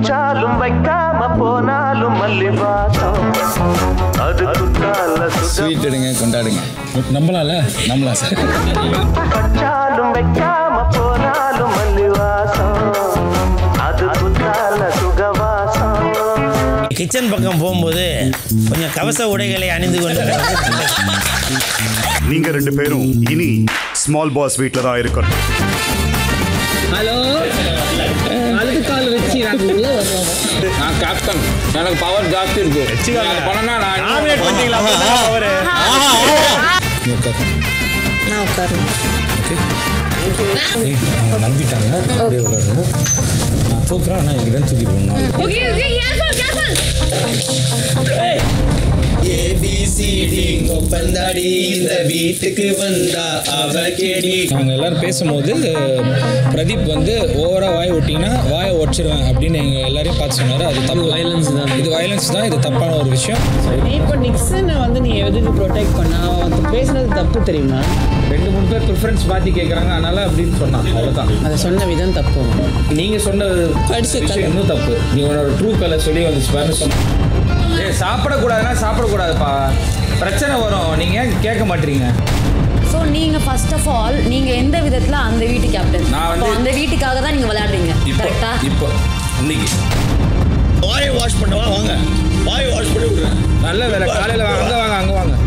வச்சாலும் வைக்காம போனாலும் மல்லி வாசம் அது குத்தால ஸ்வீட் எடுங்க கொண்டாடுங்க நம்பலாம்ல நம்பலாம் சார் வச்சாலும் வைக்காம போனாலும் மல்லி வாசம் அது குத்தால சுகவாசம் கிச்சன் பக்கம் போகும்போது கொஞ்சம் கவச உடைகளை அணிந்து கொண்டு நீங்க ரெண்டு பேரும் இனி ஸ்மால் பாஸ் வீட்டில் தான் இருக்கணும் ஹலோ அதுக்கு கால் வச்சு நாங்க உள்ள வர்றோம் நான் கேப்டன் எனக்கு பவர் ஜாஸ்தி இருக்கு பண்ணனா நான் நான் உட்காருங்க நம்பிட்டாங்க அப்படியே விடுறது நான் தூக்குறேன் ஆனால் எங்கிட்ட தூக்கி போடணும் ஓகே ஓகே கேர்ஃபுல் கேர்ஃபுல் இந்த வீட்டுக்கு வந்தா அவ கேடி நாங்கள் எல்லாரும் பேசும்போது பிரதீப் வந்து ஓவராக வாய் விட்டிங்கன்னா வாயை உடச்சிருவேன் அப்படின்னு எங்கள் எல்லாரையும் பார்த்து சொன்னார் அது தப்பு வயலன்ஸ் தான் இது வயலன்ஸ் தான் இது தப்பான ஒரு விஷயம் இப்போ நிக்சனை வந்து நீ எதுக்கு ப்ரொடெக்ட் பண்ண அவன் பேசுனது தப்பு தெரியுமா ரெண்டு மூணு பேர் ப்ரிஃபரன்ஸ் பார்த்து கேட்குறாங்க அதனால அப்படின்னு சொன்னான் அவ்வளோதான் அதை சொன்ன விதம் தப்பு நீங்கள் சொன்னது படிச்ச விஷயம் இன்னும் தப்பு நீ உன்னோட ட்ரூ கலர் சொல்லி வந்து சொன்ன ஏ சாப்பிடக்கூடாதுன்னா சாப்பிடக்கூடாதுப்பா பிரச்சனை வரும் நீங்கள் ஏன் கேட்க மாட்டீங்க ஸோ நீங்க ஃபர்ஸ்ட் ஆஃப் ஆல் நீங்க எந்த விதத்துல அந்த வீட்டு கேப்டன் நான் வந்து- அந்த வீட்டுக்காக தான் நீங்க விளையாடுறீங்க இப்போ கரெக்டா இப்போ இன்னைக்கு வாயை வாஷ் பண்ணவா வாங்க வாயை வாஷ் பண்ணி விடுறேன் நல்ல வேலை காலையில் வாங்க அங்கே வாங்க அங்கே வாங்க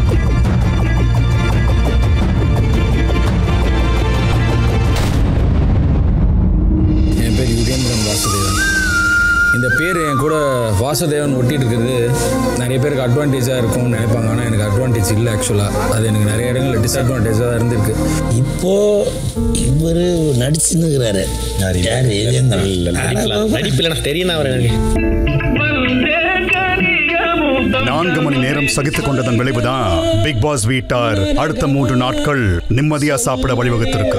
என் பேர் யுகேந்திரன் வாசுதேவன் இந்த பேர் என் கூட வாசுதேவன் ஒட்டிட்டு இருக்கிறது நிறைய பேருக்கு அட்வான்டேஜாக இருக்கும்னு நினைப்பாங்க ஆனால் எனக்கு அட்வான்டேஜ் இல்லை ஆக்சுவலாக அது எனக்கு நிறைய இடங்களில் டிஸ்அட்வான்டேஜாக தான் இருந்திருக்கு இப்போ இவரு நடிச்சுன்னுக்கிறாரு யாரு நடிப்பில் எனக்கு தெரியும் அவர் எனக்கு நான்கு மணி நேரம் சகித்துக் கொண்டதன் விளைவுதான் பிக் பாஸ் வீட்டார் அடுத்த மூன்று நாட்கள் நிம்மதியா சாப்பிட வழிவகுத்திருக்கு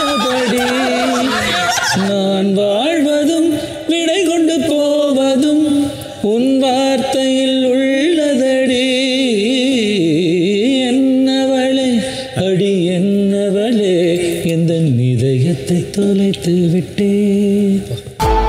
நான் வாழ்வதும் விடை கொண்டு போவதும் உன் வார்த்தையில் உள்ளதடி என்னவளே அடி என்னவளே எந்த இதயத்தை தொலைத்து விட்டே